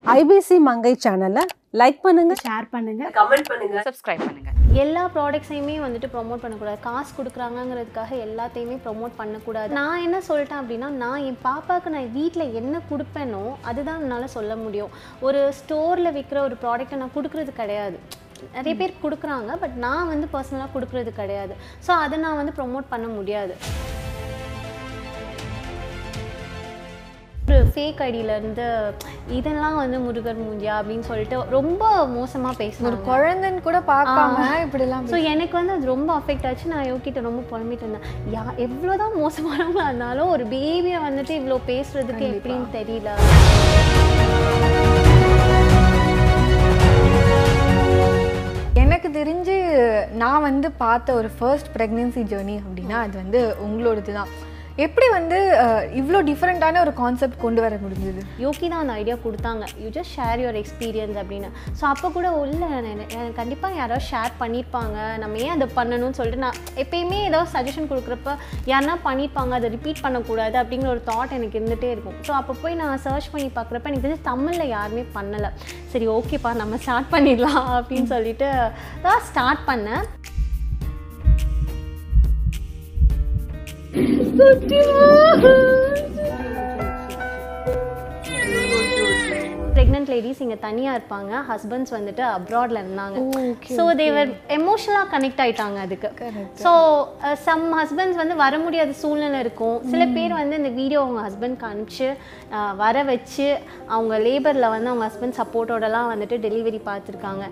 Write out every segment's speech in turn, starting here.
IBC மங்கை சேனலை like பண்ணுங்க ஷேர் பண்ணுங்க கமெண்ட் பண்ணுங்க சப்ஸ்கிரைப் பண்ணுங்க எல்லா ப்ராடக்ட்ஸையுமே வந்துட்டு ப்ரோமோட் பண்ணக்கூடாது காசு கொடுக்குறாங்கங்கிறதுக்காக எல்லாத்தையுமே ப்ரோமோட் பண்ணக்கூடாது நான் என்ன சொல்லிட்டேன் அப்படின்னா நான் என் பாப்பாவுக்கு நான் வீட்டில் என்ன கொடுப்பேனோ அதுதான் என்னால் சொல்ல முடியும் ஒரு ஸ்டோரில் விற்கிற ஒரு ப்ராடக்ட்டை நான் கொடுக்குறது கிடையாது நிறைய பேர் கொடுக்குறாங்க பட் நான் வந்து பர்சனலாக கொடுக்குறது கிடையாது ஸோ அதை நான் வந்து ப்ரோமோட் பண்ண முடியாது ஒரு ஃபேக் ஐடியிலேருந்து இதெல்லாம் வந்து முருகர் மூஞ்சியா அப்படின்னு சொல்லிட்டு ரொம்ப மோசமாக ஒரு பேசுவாங்க குழந்தைன்னு கூட பார்க்காம இப்படிலாம் ஸோ எனக்கு வந்து அது ரொம்ப அஃபெக்ட் ஆச்சு நான் யோகிட்ட ரொம்ப புலம்பிட்டு இருந்தேன் யா எவ்வளோதான் மோசமானவங்களா இருந்தாலும் ஒரு பேபியை வந்துட்டு இவ்வளோ பேசுறதுக்கு எப்படின்னு தெரியல எனக்கு தெரிஞ்சு நான் வந்து பார்த்த ஒரு ஃபர்ஸ்ட் ப்ரெக்னென்சி ஜேர்னி அப்படின்னா அது வந்து உங்களோடது தான் எப்படி வந்து அஹ், இவ்வளோ டிஃப்ரெண்ட்டான ஒரு கான்செப்ட் கொண்டு வர முடிஞ்சது யோகி தான் அந்த ஐடியா கொடுத்தாங்க you just share your experience அப்படின்னு ஸோ அப்போ கூட உள்ள கண்டிப்பாக யாராவது ஷேர் பண்ணியிருப்பாங்க நம்ம ஏன் அதை பண்ணணும்னு சொல்லிட்டு நான் எப்பயுமே ஏதாவது சஜஷன் கொடுக்குறப்ப யாருன்னா பண்ணியிருப்பாங்க அதை ரிப்பீட் பண்ணக்கூடாது அப்படிங்கிற ஒரு தாட் எனக்கு இருந்துகிட்டே இருக்கும் ஸோ அப்போ போய் நான் சர்ச் பண்ணி பார்க்குறப்ப எனக்கு தெரிஞ்சு தமிழில் யாருமே பண்ணலை சரி ஓகேப்பா நம்ம ஸ்டார்ட் பண்ணிடலாம் அப்படின்னு சொல்லிட்டு தான் ஸ்டார்ட் பண்ணேன் ப்ரெக்னென்ட் லேடிஸ் இங்கே தனியாக இருப்பாங்க ஹஸ்பண்ட்ஸ் வந்துட்டு அப்ராடில் இருந்தாங்க ஸோ தேவர் எமோஷனலாக கனெக்ட் ஆயிட்டாங்க அதுக்கு ஸோ சம் ஹஸ்பண்ட்ஸ் வந்து வர முடியாத சூழ்நிலை இருக்கும் சில பேர் வந்து இந்த வீடியோ அவங்க ஹஸ்பண்ட்க்கு அனுப்பிச்சு அஹ், வர வச்சு அவங்க லேபரில் வந்து அவங்க ஹஸ்பண்ட் சப்போர்ட்டோடலாம் வந்துட்டு டெலிவரி பார்த்துருக்காங்க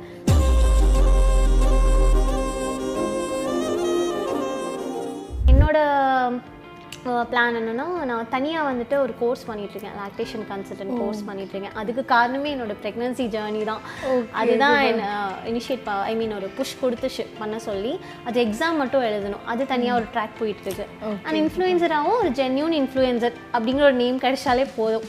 என்னோட பிளான் என்னன்னா நான் தனியாக வந்துட்டு ஒரு கோர்ஸ் பண்ணிகிட்ருக்கேன் லாக்டேஷன் கன்சல்டன்ட் கோர்ஸ் பண்ணிகிட்ருக்கேன் அதுக்கு காரணமே என்னோட ப்ரெக்னன்சி ஜேர்னி தான் அதுதான் என்ன இனிஷியேட் ஐ மீன் ஒரு புஷ் கொடுத்து பண்ண சொல்லி அது எக்ஸாம் மட்டும் எழுதணும் அது தனியாக ஒரு ட்ராக் போயிட்டுருக்கு அண்ட் இன்ஃப்ளூயன்சராகவும் ஒரு ஜென்யூன் இன்ஃப்ளூயன்சர் அப்படிங்கிற ஒரு நேம் கிடைச்சாலே போதும்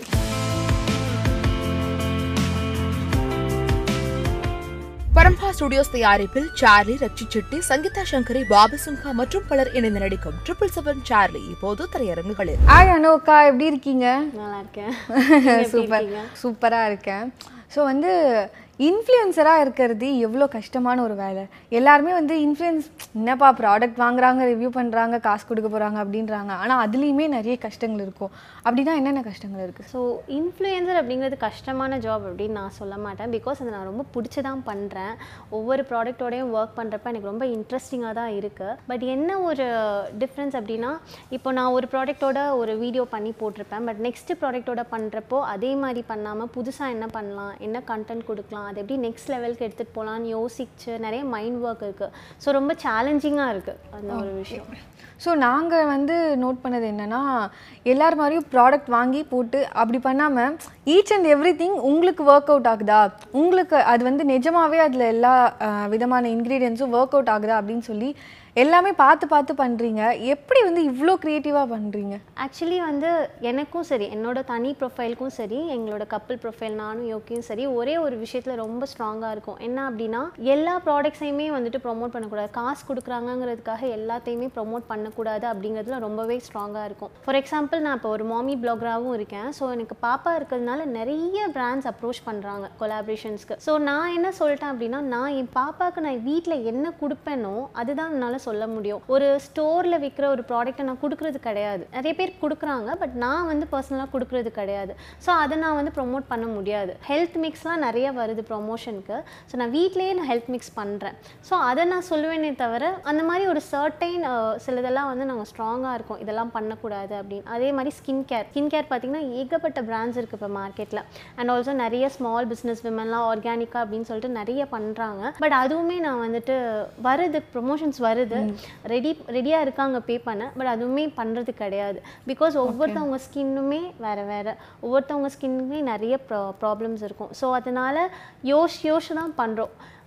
பரம்பா ஸ்டுடியோஸ் தயாரிப்பில் சார்லி ரச்சி செட்டி சங்கீதா சங்கரி பாபு சின்ஹா மற்றும் பலர் இணைந்து நடிக்கும் ட்ரிபிள் செவன் சார்லி இப்போது திரையரங்குகளில் ஆய் அனோக்கா எப்படி இருக்கீங்க நல்லா இருக்கேன் நீங்க எப்படி சூப்பர் இருக்கீங்க? சூப்பராக இருக்கேன் ஸோ வந்து இன்ஃப்ளூயன்சராக இருக்கிறது எவ்வளோ கஷ்டமான ஒரு வேலை எல்லாருமே வந்து இன்ஃப்ளூயன்ஸ் என்னப்பா ப்ராடக்ட் வாங்குறாங்க ரிவ்யூ பண்ணுறாங்க காசு கொடுக்க போகிறாங்க அப்படின்றாங்க ஆனால் அதுலேயுமே நிறைய கஷ்டங்கள் இருக்கும் அப்படின்னா என்னென்ன கஷ்டங்கள் இருக்குது ஸோ இன்ஃப்ளூயன்சர் அப்படிங்கிறது கஷ்டமான ஜாப் அப்படின்னு நான் சொல்ல மாட்டேன் பிகாஸ் அதை நான் ரொம்ப பிடிச்சி தான் பண்ணுறேன் ஒவ்வொரு ப்ராடக்ட்டோடையும் ஒர்க் பண்ணுறப்ப எனக்கு ரொம்ப இன்ட்ரெஸ்டிங்காக தான் இருக்குது பட் என்ன ஒரு டிஃப்ரென்ஸ் அப்படின்னா இப்போ நான் ஒரு ப்ராடக்ட்டோட ஒரு வீடியோ பண்ணி போட்டிருப்பேன் பட் நெக்ஸ்ட் ப்ராடக்ட்டோட பண்ணுறப்போ அதே மாதிரி பண்ணாமல் புதுசாக என்ன பண்ணலாம் என்ன கண்டென்ட் கொடுக்கலாம் அது எப்படி நெக்ஸ்ட் லெவலுக்கு எடுத்துகிட்டு போகலான்னு யோசிச்சு நிறைய மைண்ட் ஒர்க் இருக்குது ஸோ ரொம்ப சேலஞ்சிங்காக இருக்குது அந்த ஒரு விஷயம் ஸோ நாங்கள் வந்து நோட் பண்ணது என்னென்னா எல்லார் மாதிரியும் ப்ராடக்ட் வாங்கி போட்டு அப்படி பண்ணாமல் ஈச் அண்ட் எவ்ரி திங் உங்களுக்கு ஒர்க் அவுட் ஆகுதா உங்களுக்கு அது வந்து நிஜமாவே அதில் எல்லா அஹ், விதமான இன்க்ரீடியன்ஸும் ஒர்க் அவுட் ஆகுதா அப்படின்னு சொல்லி எல்லாமே பார்த்து பார்த்து பண்ணுறீங்க எப்படி வந்து இவ்வளோ க்ரியேட்டிவாக பண்ணுறீங்க ஆக்சுவலி வந்து எனக்கும் சரி என்னோட தனி ப்ரொஃபைலுக்கும் சரி எங்களோட கப்பல் ப்ரொஃபைல் நானும் யோக்கியும் சரி ஒரே ஒரு விஷயத்தில் ரொம்ப ஸ்ட்ராங்காக இருக்கும் என்ன அப்படின்னா எல்லா ப்ராடக்ட்ஸையுமே வந்துட்டு ப்ரோமோட் பண்ணக்கூடாது காசு கொடுக்குறாங்கங்கிறதுக்காக எல்லாத்தையுமே ப்ரோமோட் பண்ணக்கூடாது அப்படிங்கிறதுல ரொம்பவே ஸ்ட்ராங்காக இருக்கும் ஃபார் எக்ஸாம்பிள் நான் இப்போ ஒரு மாமி பிளாகராகவும் இருக்கேன் ஸோ எனக்கு பாப்பா இருக்கிறதுனால நிறைய பிராண்ட்ஸ் அப்ரோச் பண்ணுறாங்க கொலாபரேஷன்ஸ்க்கு ஸோ நான் என்ன சொல்லிட்டேன் அப்படின்னா நான் என் பாப்பாவுக்கு நான் வீட்டில் என்ன கொடுப்பேனோ அதுதான் என்னால் சொல்ல முடியும் ஒரு ஸ்டோரில் விற்கிற ஒரு ப்ராடக்ட்டை நான் கொடுக்குறது கிடையாது நிறைய பேர் கொடுக்குறாங்க பட் நான் வந்து பர்சனலாக கொடுக்குறது கிடையாது ஸோ அதை நான் வந்து ப்ரோமோட் பண்ண முடியாது ஹெல்த் மிக்ஸ்லாம் நிறைய வருது ப்ரொமோஷனுக்கு ஸோ நான் வீட்லேயே நான் ஹெல்த் மிக்ஸ் பண்ணுறேன் ஸோ அதை நான் சொல்லுவேனே தவிர அந்த மாதிரி ஒரு சர்டைன் சிலதெல்லாம் வந்து நாங்கள் ஸ்ட்ராங்காக இருக்கோம் இதெல்லாம் பண்ணக்கூடாது அப்படின்னு அதே மாதிரி ஸ்கின் கேர் ஸ்கின் கேர் பார்த்தீங்கன்னா ஏகப்பட்ட பிராண்ட்ஸ் இருக்குது இப்போ மார்க்கெட்டில் அண்ட் ஆல்சோ நிறைய ஸ்மால் பிஸ்னஸ் விமன்லாம் ஆர்கானிக்காக அப்படின்னு சொல்லிட்டு நிறைய பண்ணுறாங்க பட் அதுவுமே நான் வந்துட்டு வருது ப்ரொமோஷன்ஸ் வருது ரெடி ரெடியாக இருக்காங்க பே பண்ண பட் அதுவுமே பண்ணுறது கிடையாது பிகாஸ் ஒவ்வொருத்தவங்க ஸ்கின்னுமே வேறு வேறு ஒவ்வொருத்தவங்க ஸ்கின்னுமே நிறைய ப்ரா ப்ராப்ளம்ஸ் இருக்கும் ஸோ அதனால் யோசி யோசி தான் பண்ணுறோம்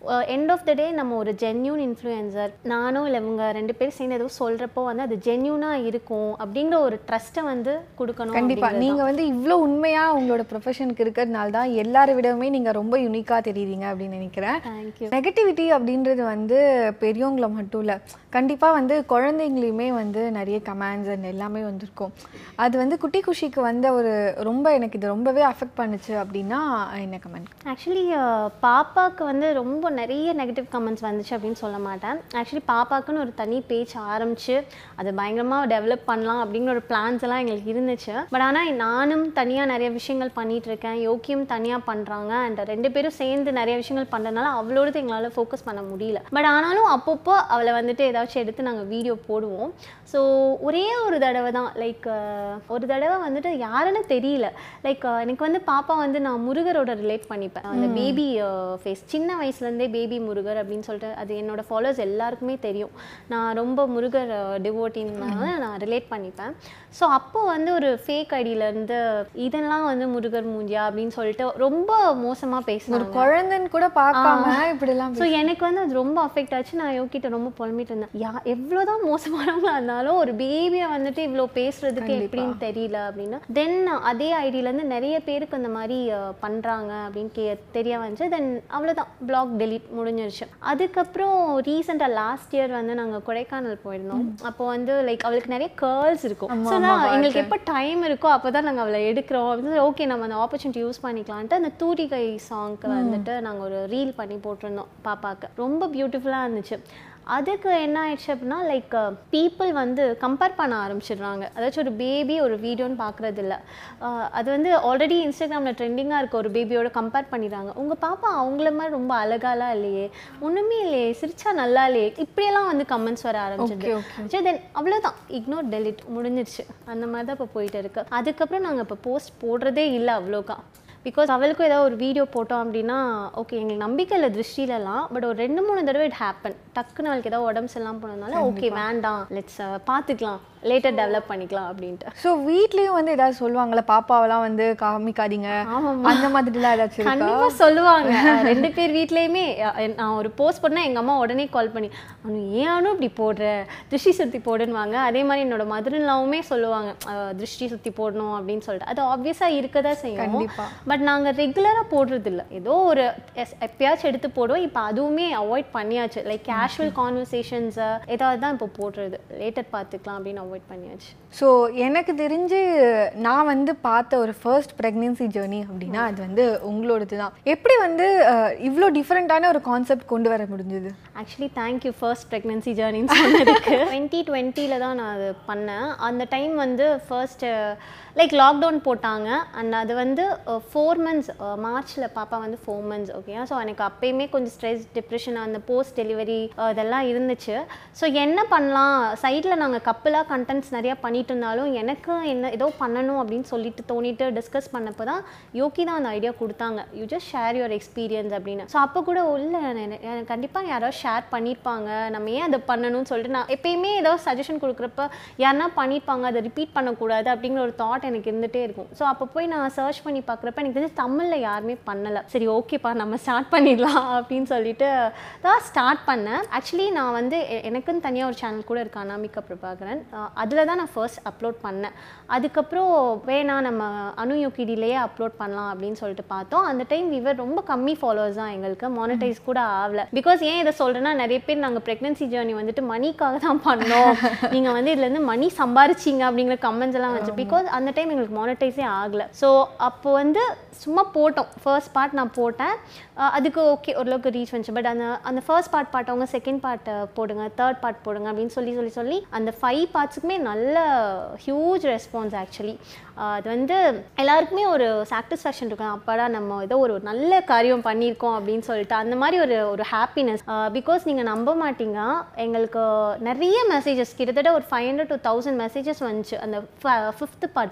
எண்ட் ஆஃப் த டே நம்ம ஒரு ஜென்யூன் இன்ஃப்ளூயன்சர் நானும் இல்லை இவங்க ரெண்டு பேரும் சேர்ந்து எதுவும் சொல்கிறப்போ வந்து அது ஜென்யூனாக இருக்கும் அப்படிங்கிற ஒரு ட்ரஸ்ட்டை வந்து கொடுக்கணும் கண்டிப்பா அப்படிங்கிறது நீங்க வந்து இவ்வளோ உண்மையா உங்களோட ப்ரொஃபஷனுக்கு இருக்கிறதுனால தான் எல்லாரை விடவுமே நீங்க ரொம்ப யூனிக்கா தெரியுறீங்க அப்படின்னு நினைக்கிறேன் தேங்க்யூ நெகட்டிவிட்டி அப்படின்றது வந்து பெரியவங்கள மட்டும் இல்லை கண்டிப்பாக வந்து குழந்தைங்களையுமே வந்து நிறைய கமெண்ட்ஸ் அண்ட் எல்லாமே வந்திருக்கும் அது வந்து குட்டி குஷிக்கு வந்த ஒரு ரொம்ப எனக்கு இது ரொம்பவே அஃபெக்ட் பண்ணுச்சு அப்படின்னா என்ன கமெண்ட் ஆக்சுவலி பாப்பாவுக்கு வந்து ரொம்ப நிறைய நெகட்டிவ் கமெண்ட்ஸ் வந்துச்சு அப்படின்னு சொல்ல மாட்டேன் ஆக்சுவலி பாப்பாக்குன்னு ஒரு தனி பேஜ் ஆரம்பிச்சு அதை பயங்கரமாக டெவலப் பண்ணலாம் அப்படிங்கிற ஒரு பிளான்ஸ் எல்லாம் எங்களுக்கு இருந்துச்சு பட் ஆனால் நானும் தனியாக நிறைய விஷயங்கள் பண்ணிட்டு இருக்கேன் யோக்கியும் தனியாக பண்ணுறாங்க அண்ட் ரெண்டு பேரும் சேர்ந்து நிறைய விஷயங்கள் பண்ணுறதுனால அவளோடது எங்களால் ஃபோக்கஸ் பண்ண முடியல பட் ஆனாலும் அப்பப்போ அவளை வந்துட்டு ஏதாச்சும் எடுத்து நாங்கள் வீடியோ போடுவோம் ஸோ ஒரே ஒரு தடவை தான் லைக் ஒரு தடவை வந்துட்டு யாருன்னு தெரியல லைக் எனக்கு வந்து பாப்பா வந்து நான் முருகரோட ரிலேட் பண்ணிப்பேன் அந்த பேபி ஃபேஸ் சின்ன வயசுலேருந்தே பேபி முருகர் அப்படின்னு சொல்லிட்டு அது என்னோட ஃபாலோவர்ஸ் எல்லாருக்குமே தெரியும் நான் ரொம்ப முருகர் டிவோட்டின்னு நான் ரிலேட் பண்ணிப்பேன் ஸோ அப்போ வந்து ஒரு ஃபேக் ஐடியிலேருந்து இதெல்லாம் வந்து முருகர் மூஞ்சியா அப்படின்னு சொல்லிட்டு ரொம்ப மோசமாக ஒரு பேசினாங்க குழந்தைன்னு கூட பார்க்காம இப்படிலாம் ஸோ எனக்கு வந்து அது ரொம்ப அஃபெக்ட் ஆச்சு நான் யோகிட்ட ரொம்ப புலம்பிட்டு இருந்தேன் யா எவ்வளோதான் மோசமானவங்களா இருந்தாலும் ஒரு பேபியை வந்துட்டு இவ்வளோ பேசுறதுக்கு எப்படின்னு தெரியல அப்படின்னு தென் அதே ஐடியிலேருந்து நிறைய பேருக்கு அந்த மாதிரி அஹ், பண்றாங்க அப்படின்னு கே தெரிய வந்துச்சு தென் அவ்வளோதான் பிளாக் டெலிட் முடிஞ்சிருச்சு அதுக்கப்புறம் ரீசெண்டாக லாஸ்ட் இயர் வந்து நாங்கள் கொடைக்கானல் போயிருந்தோம் அப்போ வந்து லைக் அவளுக்கு நிறைய கேர்ள்ஸ் இருக்கும் ஸோ எங்களுக்கு எப்போ டைம் இருக்கோ அப்போ தான் நாங்கள் அவளை எடுக்கிறோம் அப்படின்னு ஓகே நம்ம அந்த ஆப்பர்ச்சுனிட்டி யூஸ் பண்ணிக்கலான்ட்டு அந்த தூரிகை சாங்க்கு வந்துட்டு நாங்கள் ஒரு ரீல் பண்ணி போட்டிருந்தோம் பாப்பாக்கு ரொம்ப பியூட்டிஃபுல்லாக இருந்துச்சு அதுக்கு என்ன ஆயிடுச்சு அப்படின்னா லைக் பீப்புள் வந்து கம்பேர் பண்ண ஆரம்பிச்சிடுறாங்க அதாச்சும் ஒரு பேபி ஒரு வீடியோன்னு பார்க்குறது இல்லை அது வந்து ஆல்ரெடி இன்ஸ்டாகிராமில் ட்ரெண்டிங்காக இருக்க ஒரு பேபியோட கம்பேர் பண்ணிடுறாங்க உங்கள் பாப்பா அவங்கள மாதிரி ரொம்ப அழகாலாம் இல்லையே ஒன்றுமே இல்லையே சிரிச்சா நல்லா இல்லையே இப்படியெல்லாம் வந்து கமெண்ட்ஸ் வர ஆரம்பிச்சிது சரி தென் அவ்வளோதான் இக்னோர் டெலிட் முடிஞ்சிருச்சு அந்த மாதிரி தான் இப்போ போயிட்டு இருக்கு அதுக்கப்புறம் நாங்கள் இப்போ போஸ்ட் போடுறதே இல்லை அவ்வளோக்கா பிகாஸ் அவளுக்கும் ஏதாவது ஒரு வீடியோ போட்டோம் அப்படின்னா ஓகே எங்களுக்கு நம்பிக்கை இல்லை திருஷ்டிலலாம் பட் ஒரு ரெண்டு மூணு தடவை இட் ஹேப்பன் டக்குன்னு அவளுக்கு ஏதாவது உடம்பு சரியில்லாம போனதுனால ஓகே வேண்டாம் லெட்ஸ் பார்த்துக்கலாம் லேட்டர் டெவலப் பண்ணிக்கலாம் அப்படின்ட்டு ஸோ வீட்லயும் வந்து ஏதாவது சொல்லுவாங்கல்ல பாப்பாவெல்லாம் வந்து காமிக்காதீங்க ஆமாம்மா. அந்த மாதிரிலாம் ஏதாச்சும் இருக்கா கண்டிப்பா சொல்லுவாங்க அஹ் ரெண்டு பேர் வீட்லயுமே அஹ் என்- நான் ஒரு போஸ்ட் பண்ணா எங்க அம்மா உடனே கால் பண்ணி அனு ஏன் அனு இப்படி போடுற திருஷ்டி சுத்தி போடுன்னுவாங்க அதே மாதிரி என்னோட மதுரன்லாவுமே சொல்லுவாங்க அஹ் திருஷ்டி சுத்தி போடணும் அப்படின்னு சொல்லிட்டு அது ஆப்வியஸா இருக்கதான் செய்யும் கண்டிப்பா. பட் நாங்க ரெகுலரா போடுறது இல்ல ஏதோ ஒரு எஸ்- எப்பயாச்சும் எடுத்து போடுவோம் இப்போ அதுவுமே அவாய்ட் பண்ணியாச்சு லைக் கேஷுவல் கான்வர்சேஷன்ஸ் ஏதாவது தான் இப்போ போடுறது லேட்டர் பார்த்துக்கலாம் அப்படின்னு அவாய்ட் பண்ணியாச்சு ஸோ எனக்கு தெரிஞ்சு நான் வந்து பார்த்த ஒரு ஃபர்ஸ்ட் ப்ரெக்னென்சி ஜேர்னி அப்படின்னா அது வந்து உங்களோடது தான் எப்படி வந்து அஹ், இவ்வளோ டிஃப்ரெண்ட்டான ஒரு கான்செப்ட் கொண்டு வர முடிஞ்சது ஆக்சுவலி தேங்க்யூ ஃபர்ஸ்ட் ப்ரெக்னென்சி ஜேர்னின்னு சொன்னதுக்கு டுவெண்ட்டி டுவெண்ட்டியில் தான் நான் அது பண்ணேன் அந்த டைம் வந்து ஃபர்ஸ்ட் லைக் லாக்டவுன் போட்டாங்க அண்ட் அது வந்து ஃபோர் மந்த்ஸ் மார்ச்சில் பாப்பா வந்து ஃபோர் மந்த்ஸ் ஓகே ஸோ எனக்கு அப்பயுமே கொஞ்சம் ஸ்ட்ரெஸ் டிப்ரெஷன் அந்த போஸ்ட் டெலிவரி இதெல்லாம் இருந்துச்சு ஸோ என்ன பண்ணலாம் சைடில் நாங்கள் கப்பலாக கண்டென்ட்ஸ் நிறையா பண்ணிட்டு இருந்தாலும் எனக்கு என்ன ஏதோ பண்ணணும் அப்படின்னு சொல்லிட்டு தோணிட்டு டிஸ்கஸ் பண்ணப்போ தான் யோகி தான் அந்த ஐடியா கொடுத்தாங்க you just share your experience அப்படின்னு ஸோ அப்போ கூட இல்லை எனக்கு கண்டிப்பாக யாராவது ஷேர் பண்ணியிருப்பாங்க நம்ம ஏன் அதை பண்ணணும்னு சொல்லிட்டு நான் எப்பயுமே ஏதோ சஜஷன் கொடுக்குறப்ப யாருன்னா பண்ணியிருப்பாங்க அதை ரிப்பீட் பண்ணக்கூடாது அப்படிங்கிற ஒரு தாட் எனக்கு இருந்துகிட்டே இருக்கும் ஸோ அப்போ போய் நான் சர்ச் பண்ணி பார்க்குறப்ப எனக்கு தெரிஞ்சு தமிழில் யாருமே பண்ணலை சரி ஓகேப்பா நம்ம ஸ்டார்ட் பண்ணிடலாம் அப்படின்னு சொல்லிட்டு தான் ஸ்டார்ட் பண்ணேன் ஆக்சுவலி நான் வந்து எ- எனக்குன்னு தனியாக ஒரு சேனல் கூட இருக்கு அனாமிகா பிரபாகரன் அதில் தான் நான் ஃபர்ஸ்ட் அப்லோட் பண்ணேன் அதுக்கப்புறம் வேணா நம்ம அனு யூகிடிலேயே அப்லோட் பண்ணலாம் அப்படின்னு சொல்லிட்டு பார்த்தோம் அந்த டைம் இவர் ரொம்ப கம்மி ஃபாலோவர்ஸ் தான் எங்களுக்கு மானிட்டைஸ் கூட ஆகல பிகாஸ் ஏன் இதை சொல்கிறேன்னா நிறைய பேர் நாங்கள் ப்ரெக்னன்சி ஜேர்னி வந்துட்டு மணிக்காக தான் பண்ணோம் நீங்கள் வந்து இதுலேருந்து மணி சம்பாரிச்சிங்க அப்படிங்கிற கமெண்ட்ஸ் எல்லாம் வச்சு பிகாஸ் அந்த டைம் எங்களுக்கு மானிட்டைஸே ஆகலை ஸோ அப்போ வந்து சும்மா போட்டோம் ஃபர்ஸ்ட் பார்ட் நான் போட்டேன் அஹ் அதுக்கு ஓகே ஓரளவுக்கு ரீச் வந்துச்சு பட் அந்த அந்த ஃபர்ஸ்ட் பார்ட் பாட்டவங்க செகண்ட் பார்ட் போடுங்க தேர்ட் பார்ட் போடுங்க அப்படின்னு சொல்லி சொல்லி சொல்லி அந்த ஃபைவ் பார்ட்ஸுக்குமே நல்ல ஹியூஜ் ரெஸ்பான்ஸ் ஆக்சுவலி அது வந்து எல்லாருக்குமே ஒரு சாட்டிஸ்ஃபேக்ஷன் இருக்கும் அப்பாடா நம்ம ஏதோ ஒரு நல்ல காரியம் பண்ணியிருக்கோம் அப்படின்னு சொல்லிட்டு அந்த மாதிரி ஒரு ஒரு ஹாப்பினஸ் பிகாஸ் நீங்கள் நம்ப மாட்டீங்க எங்களுக்கு நிறைய மெசேஜஸ் கிட்டத்தட்ட ஒரு five hundred to thousand messages வந்துச்சு அந்த ஃபிஃப்த் பார்ட் பார்ட்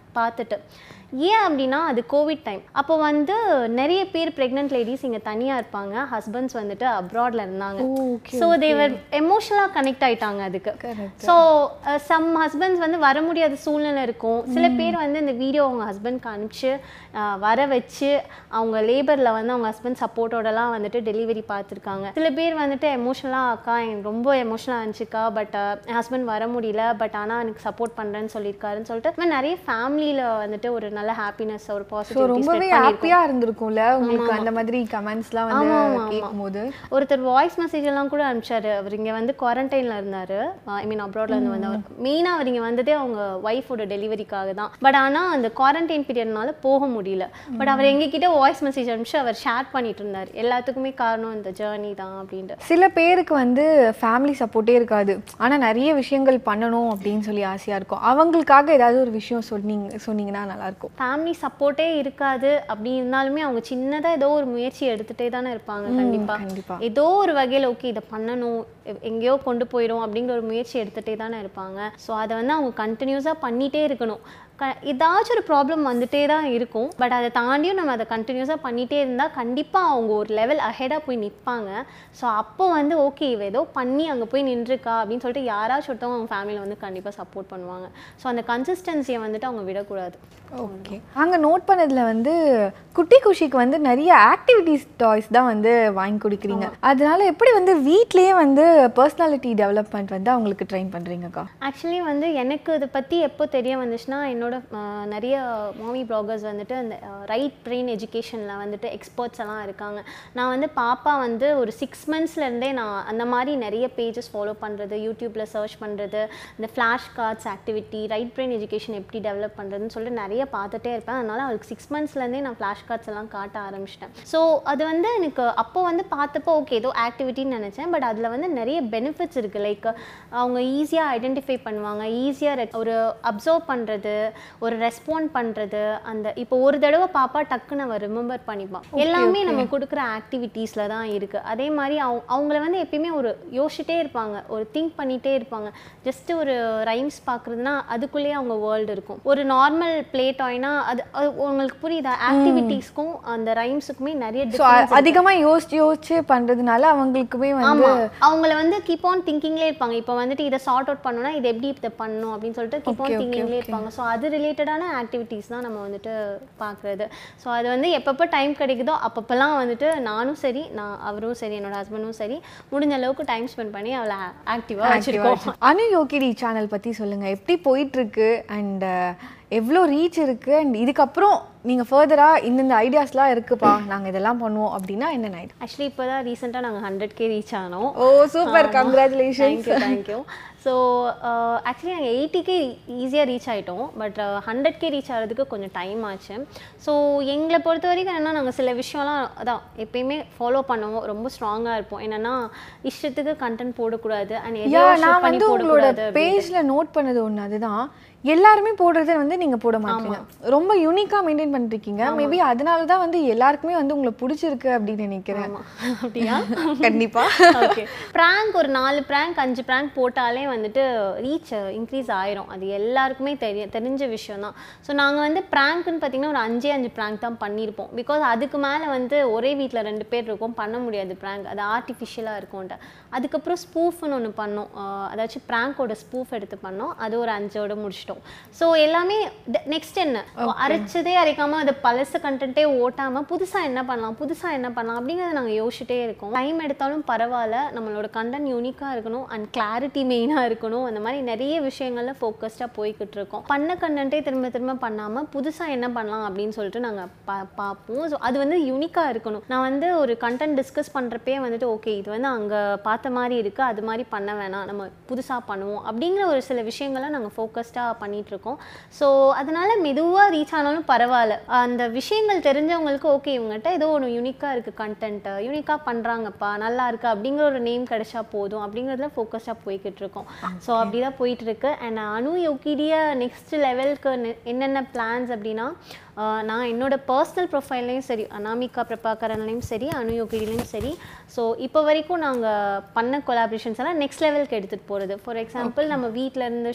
பார்த்துட்டு ஏன் அப்படின்னா அது கோவிட் டைம் அப்போ வந்து நிறைய பேர் ப்ரெக்னென்ட் லேடிஸ் இங்கே தனியாக இருப்பாங்க ஹஸ்பண்ட்ஸ் வந்துட்டு அப்ராட்ல இருந்தாங்க ஸோ தேவர் எமோஷனலாக கனெக்ட் ஆயிட்டாங்க அதுக்கு ஸோ சம் ஹஸ்பண்ட்ஸ் வந்து வர முடியாத சூழ்நிலை இருக்கும் சில பேர் வந்து இந்த வீடியோ அவங்க ஹஸ்பண்ட்க்கு அனுப்பிச்சு அஹ், வர வச்சு அவங்க லேபரில் வந்து அவங்க ஹஸ்பண்ட் சப்போர்ட்டோடலாம் வந்துட்டு டெலிவரி பார்த்துருக்காங்க சில பேர் வந்துட்டு எமோஷனலாக அக்கா எனக்கு ரொம்ப எமோஷனலாக இருந்துச்சுக்கா பட் என் ஹஸ்பண்ட் வர முடியல பட் ஆனால் எனக்கு சப்போர்ட் பண்ணுறேன்னு சொல்லியிருக்காருன்னு சொல்லிட்டு இந்த மாதிரி நிறைய ஃபேமிலியில் வந்துட்டு ஒரு நல்ல ஹாப்பினஸ் ஒரு ஸோ பாசிட்டிவ் ரொம்பவே ஹாப்பியா இருந்திருக்கும்ல உங்களுக்கு அந்த மாதிரி கமெண்ட்ஸ்லாம் வந்து ஆமா, ஆமா, ஆமா. கேட்கும்போது ஒருத்தர் வாய்ஸ் மெசேஜ் எல்லாம் கூட அனுப்பிச்சாரு அவர் இங்க வந்து குவாரண்டைன்ல இருந்தாரு ஐ மீன் அப்ராட்ல இருந்து வந்தவர் மெயினா அவர் இங்க வந்ததே அவங்க ஒய்ஃபோட டெலிவரிக்காக தான் பட் ஆனா அந்த குவாரண்டைன் பீரியட்னால போக முடியல பட் அவர் எங்ககிட்ட வாய்ஸ் மெசேஜ் அனுப்பிச்சு அவர் ஷேர் பண்ணிட்டு இருந்தார் எல்லாத்துக்குமே காரணம் இந்த ஜேர்னி தான் அப்படின்ட்டு சில பேருக்கு வந்து ஃபேமிலி சப்போர்ட்டே இருக்காது ஆனா நிறைய விஷயங்கள் பண்ணணும் அப்படின்னு சொல்லி ஆசையா இருக்கும் அவங்களுக்காக ஏதாவது ஒரு விஷயம் சொன்னீங்க சொன்னீங்கன்னா நல்லா இருக்கும் ஃபேமிலி சப்போர்ட்டே இருக்காது அப்படி இருந்தாலுமே அவங்க சின்னதா ஏதோ ஒரு முயற்சி எடுத்துட்டே தானே இருப்பாங்க கண்டிப்பா கண்டிப்பா. ஏதோ ஒரு வகையில் ஓகே இதை பண்ணணும் எ- எங்கேயோ கொண்டு போயிடும் அப்படிங்கிற ஒரு முயற்சி எடுத்துகிட்டே தானே இருப்பாங்க ஸோ அதை வந்து அவங்க கண்டினியூஸாக பண்ணிகிட்டே இருக்கணும் க ஏதாச்சும் ஒரு ப்ராப்ளம் வந்துட்டே தான் இருக்கும் பட் அதை தாண்டியும் நம்ம அதை கண்டினியூஸாக பண்ணிகிட்டே இருந்தால் கண்டிப்பாக அவங்க ஒரு லெவல் அஹெடாக போய் நிற்பாங்க ஸோ அப்போ வந்து ஓகே இவ ஏதோ பண்ணி அங்கே போய் நின்றுருக்கா அப்படின்னு சொல்லிட்டு யாராச்சும் ஒருத்தவங்க அவங்க ஃபேமிலியில் வந்து கண்டிப்பாக சப்போர்ட் பண்ணுவாங்க ஸோ அந்த கன்சிஸ்டன்சியை வந்துட்டு அவங்க விடக்கூடாது ஓகே அங்க நோட் பண்ணதுல வந்து குட்டி குஷிக்கு வந்து நிறைய ஆக்டிவிட்டிஸ் டாய்ஸ் தான் வந்து வாங்கி கொடுக்குறீங்க அதனால எப்படி வந்து வீட்லயே வந்து பர்சனாலிட்டி டெவலப்மெண்ட் வந்து அவங்களுக்கு ட்ரெயின் பண்றீங்கக்கா ஆக்சுவலி வந்து எனக்கு இதை பற்றி எப்போ தெரிய வந்துச்சுன்னா என்னோட அஹ், நிறைய மாமி ப்ளாகர்ஸ் வந்துட்டு அந்த ரைட் பிரெயின் எஜுகேஷனில் வந்துட்டு எக்ஸ்பர்ட்ஸ் எல்லாம் இருக்காங்க நான் வந்து பாப்பா வந்து ஒரு சிக்ஸ் மந்த்ஸ்லேருந்தே நான் அந்த மாதிரி நிறைய பேஜஸ் ஃபாலோ பண்ணுறது யூடியூப்பில் சர்ச் பண்ணுறது இந்த flash cards activity right brain education எப்படி டெவலப் பண்ணுறதுன்னு சொல்லிட்டு நிறைய பார்த்துட்டே இருப்பேன் அதனால் அவளுக்கு சிக்ஸ் மந்த்ஸ்லேருந்தே நான் ஃப்ளாஷ் கார்ட்ஸ் எல்லாம் காட்ட ஆரம்பிச்சிட்டேன் ஸோ அது வந்து எனக்கு அப்போ வந்து பார்த்தப்போ ஓகே ஏதோ ஆக்டிவிட்டின்னு நினச்சேன் பட் அதில் வந்து நிறைய பெனிஃபிட்ஸ் இருக்குது லைக் அவங்க ஈஸியாக ஐடென்டிஃபை பண்ணுவாங்க ஈஸியாக ஒரு அப்சர்வ் பண்ணுறது ஒரு ரெஸ்பாண்ட் பண்ணுறது அந்த இப்போ ஒரு தடவை பாப்பா டக்குன்னு அவ ரிமெம்பர் பண்ணிப்பான் எல்லாமே நம்ம கொடுக்குற ஆக்டிவிட்டீஸில் தான் இருக்குது அதே மாதிரி அவங்க அவங்கள வந்து எப்பயுமே ஒரு யோசிச்சிட்டே இருப்பாங்க ஒரு திங்க் பண்ணிகிட்டே இருப்பாங்க ஜஸ்ட் ஒரு ரைம்ஸ் பார்க்குறதுனா அதுக்குள்ளேயே அவங்க வேர்ல்டு இருக்கும் ஒரு நார்மல் பிளே டாய்னா அது அது உங்களுக்கு புரியுதா ஆக்டிவிட்டீஸ்க்கும் அந்த ரைம்ஸுக்குமே நிறைய ஸோ difference அதிகமா யோசிச்சு யோசிச்சு பண்றதுனால அவங்களுக்குமே வந்து ஆமா அவங்கள வந்து கீப் ஆன் திங்கிங்லே இருப்பாங்க இப்போ வந்துட்டு இதை சார்ட் அவுட் பண்ணணும்னா இது எப்படி இதை பண்ணணும் அப்படின்னு சொல்லிட்டு கீப் ஆன் திங்கிங்லே இருப்பாங்க ஸோ அது ரிலேட்டடான ஆக்டிவிட்டீஸ் தான் நம்ம வந்துட்டு பார்க்குறது ஸோ அது வந்து எப்பப்போ டைம் கிடைக்குதோ அப்பப்போலாம் வந்துட்டு நானும் சரி நான் அவரும் சரி என்னோட ஹஸ்பண்டும் சரி முடிஞ்ச அளவுக்கு டைம் ஸ்பெண்ட் பண்ணி அவளை ஆக்டிவாக வச்சுருக்கோம் அனு யோகிடி சேனல் பத்தி சொல்லுங்க எப்படி போயிட்டு இருக்கு அண்ட் எவ்வளோ ரீச் இருக்கு அண்ட் இதுக்கப்புறம் நீங்க ஃபர்தரா இந்தந்த ஐடியாஸ்லாம் இருக்குப்பா நாங்க இதெல்லாம் பண்ணுவோம் அப்படின்னா என்ன ஐடியா ஆக்சுவலி இப்போ தான் ரீசெண்டாக நாங்கள் ஹண்ட்ரட் கே ரீச் ஆனோம் oh super congratulation thank you thank you so actually நாங்கள் எயிட்டிக்கே ஈஸியாக ரீச் ஆகிட்டோம் பட் ஹண்ட்ரட் கே ரீச் ஆகிறதுக்கு கொஞ்சம் டைம் ஆச்சு ஸோ எங்களை பொறுத்த வரைக்கும் என்னென்னா நாங்கள் சில விஷயம்லாம் அதான் எப்பயுமே ஃபாலோ பண்ணுவோம் ரொம்ப ஸ்ட்ராங்காக இருப்போம் என்னென்னா இஷ்டத்துக்கு கண்டென்ட் போடக்கூடாது அண்ட் யா எதோ நான் பண்ணி வந்து உங்களோட போடக்கூடாது பேஜ்ல நோட் பண்ணது ஒன்று அதுதான் எல்லாருமே போடுறத வந்து நீங்க போட மாட்டீங்க ரொம்ப யூனிக்கா மெயின்டைன் பண்ணிருக்கீங்க மேபி அதனால தான் வந்து எல்லாருக்குமே வந்து உங்களை பிடிச்சிருக்கு அப்படின்னு நினைக்கிறேன் ஆமா. அப்படியா கண்டிப்பா ஓகே ப்ராங்க் ஒரு நாலு ப்ராங்க் அஞ்சு ப்ராங்க் போட்டாலே வந்துட்டு ரீச் இன்க்ரீஸ் ஆயிரும் அது எல்லாருக்குமே தெரிய தெரிஞ்ச விஷயம் தான் ஸோ நாங்கள் வந்து ப்ராங்க்னு பார்த்தீங்கன்னா ஒரு அஞ்சே அஞ்சு ப்ராங்க் தான் பண்ணியிருப்போம் பிகாஸ் அதுக்கு மேலே வந்து ஒரே வீட்டில் ரெண்டு பேர் இருக்கோம் பண்ண முடியாது ப்ராங்க் அது ஆர்டிஃபிஷியலாக இருக்கும்ன்ட்டு அதுக்கப்புறம் ஸ்பூஃப்னு ஒன்று பண்ணோம் ஆஹ் அதாச்சும் ப்ராங்கோட ஸ்பூஃப் எடுத்து பண்ணோம் அது ஒரு அஞ்சோட முடிச்சிட்டோம் ஸோ எல்லாமே நெக்ஸ்ட் என்ன அரைச்சதே அரைக்காமல் அது பழச கண்டென்ட்டே ஓட்டாமல் புதுசாக என்ன பண்ணலாம் புதுசாக என்ன பண்ணலாம் அப்படிங்கிறத நாங்கள் யோசிச்சுட்டே இருக்கோம் டைம் எடுத்தாலும் பரவாயில்ல நம்மளோட கண்டென்ட் யூனிக்காக இருக்கணும் அண்ட் கிளாரிட்டி மெயினாக இருக்கணும் அந்த மாதிரி நிறைய விஷயங்கள்ல ஃபோக்கஸ்டாக போய்கிட்டு இருக்கோம் பண்ண கண்டென்ட்டே திரும்ப திரும்ப பண்ணாமல் புதுசாக என்ன பண்ணலாம் அப்படின்னு சொல்லிட்டு நாங்கள் பா பார்ப்போம் ஸோ அது வந்து யூனிக்காக இருக்கணும் நான் வந்து ஒரு கண்டென்ட் டிஸ்கஸ் பண்ணுறப்பே வந்துட்டு ஓகே இது வந்து அங்கே பார்த்த மாதிரி இருக்குது அது மாதிரி பண்ண வேணாம் நம்ம புதுசாக பண்ணுவோம் அப்படிங்கிற ஒரு சில விஷயங்களை நாங்கள் ஃபோக்கஸ்டாக பண்ணிட்டு இருக்கோம் ஸோ அதனால மெதுவாக ரீச் ஆனாலும் பரவாயில்ல அந்த விஷயங்கள் தெரிஞ்சவங்களுக்கு ஓகே இவங்ககிட்ட ஏதோ ஒன்று யூனிக்காக இருக்குது கண்டென்ட் யூனிக்காக பண்ணுறாங்கப்பா நல்லா இருக்கு அப்படிங்கிற ஒரு நேம் கிடைச்சா போதும் அப்படிங்கிறதுல ஃபோக்கஸாக போய்கிட்டு இருக்கோம் ஸோ அப்படி தான் போயிட்டு இருக்கு அண்ட் அனு யோகிடிய நெக்ஸ்ட் லெவலுக்கு என்னென்ன பிளான்ஸ் அப்படின்னா ஆஹ் நான் என்னோட பர்சனல் ப்ரொஃபைல்லையும் சரி அனாமிகா பிரபாகரன்லையும் சரி அனு யோகிடிலையும் சரி ஸோ இப்போ வரைக்கும் நாங்கள் பண்ண கொலாபரேஷன்ஸ் எல்லாம் நெக்ஸ்ட் லெவலுக்கு எடுத்துகிட்டு போகிறது ஃபார் எக்ஸாம்பிள் நம்ம வீட்டில் இருந்து ஷூட்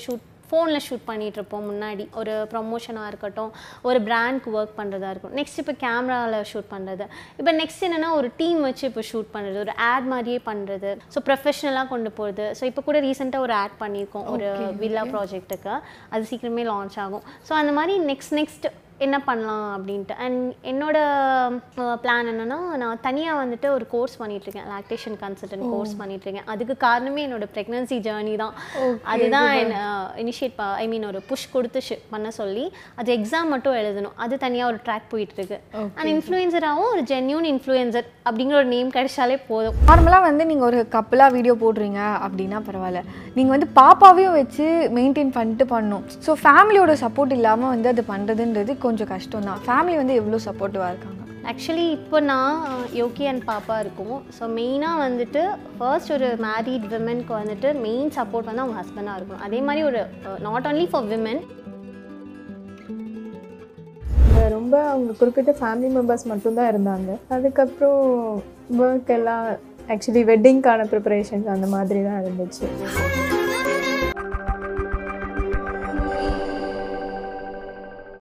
ஃபோனில் ஷூட் பண்ணிட்டு இருப்போம் முன்னாடி ஒரு ப்ரொமோஷனாக இருக்கட்டும் ஒரு பிராண்ட்க்கு ஒர்க் பண்ணுறதா இருக்கும் நெக்ஸ்ட் இப்போ கேமராவில் ஷூட் பண்ணுறது இப்போ நெக்ஸ்ட் என்னென்னா ஒரு டீம் வச்சு இப்போ ஷூட் பண்ணுறது ஒரு ஆட் மாதிரியே பண்ணுறது ஸோ ப்ரொஃபஷ்னலாக கொண்டு போகிறது ஸோ இப்போ கூட ரீசெண்டாக ஒரு ஆட் பண்ணியிருக்கோம் ஒரு வில்லா ப்ராஜெக்ட்டுக்கு அது சீக்கிரமே லான்ச் ஆகும் ஸோ அந்த மாதிரி நெக்ஸ்ட் நெக்ஸ்ட் என்ன பண்ணலாம் அப்படின்ட்டு அண்ட் என்னோட பிளான் என்னன்னா நான் தனியாக வந்துட்டு ஒரு கோர்ஸ் பண்ணிகிட்ருக்கேன் லாக்டேஷன் கன்சல்டன்ட் கோர்ஸ் பண்ணிகிட்ருக்கேன் அதுக்கு காரணமே என்னோட ப்ரெக்னன்சி ஜேர்னி தான் அதுதான் இனிஷியேட் ஐ மீன் ஒரு புஷ் கொடுத்து ஷி- பண்ண சொல்லி அது எக்ஸாம் மட்டும் எழுதணும் அது தனியாக ஒரு ட்ராக் போயிட்டுருக்கு அண்ட் இன்ஃப்ளூயன்சராகவும் ஒரு ஜென்யூன் இன்ஃப்ளூயன்சர் அப்படிங்கிற ஒரு நேம் கிடைச்சாலே போதும் நார்மலாக வந்து நீங்கள் ஒரு கப்பலாக வீடியோ போடுறீங்க அப்படின்னா பரவாயில்ல நீங்கள் வந்து பாப்பாவையும் வச்சு மெயின்டைன் பண்ணிட்டு பண்ணணும் ஸோ ஃபேமிலியோட சப்போர்ட் இல்லாமல் வந்து அது பண்ணுறதுன்றது கொஞ்சம் கஷ்டம் தான் ஃபேமிலி வந்து எவ்வளோ சப்போர்ட்டிவாக இருக்காங்க ஆக்சுவலி இப்போ நான் யோகி அண்ட் பாப்பா இருக்கும் ஸோ மெயினாக வந்துட்டு ஃபர்ஸ்ட் ஒரு மேரீட் விமனுக்கு வந்துட்டு மெயின் சப்போர்ட் வந்து அவங்க ஹஸ்பண்டாக இருக்கணும் அதே மாதிரி ஒரு நாட் only ஃபார் விமன் இங்க ரொம்ப அவங்க குறிப்பிட்ட ஃபேமிலி மெம்பர்ஸ் மட்டும்தான் இருந்தாங்க அதுக்கப்புறம் ஒர்க் எல்லாம் ஆக்சுவலி வெட்டிங்க்கான ப்ரிப்பரேஷன்ஸ் அந்த மாதிரி தான் இருந்துச்சு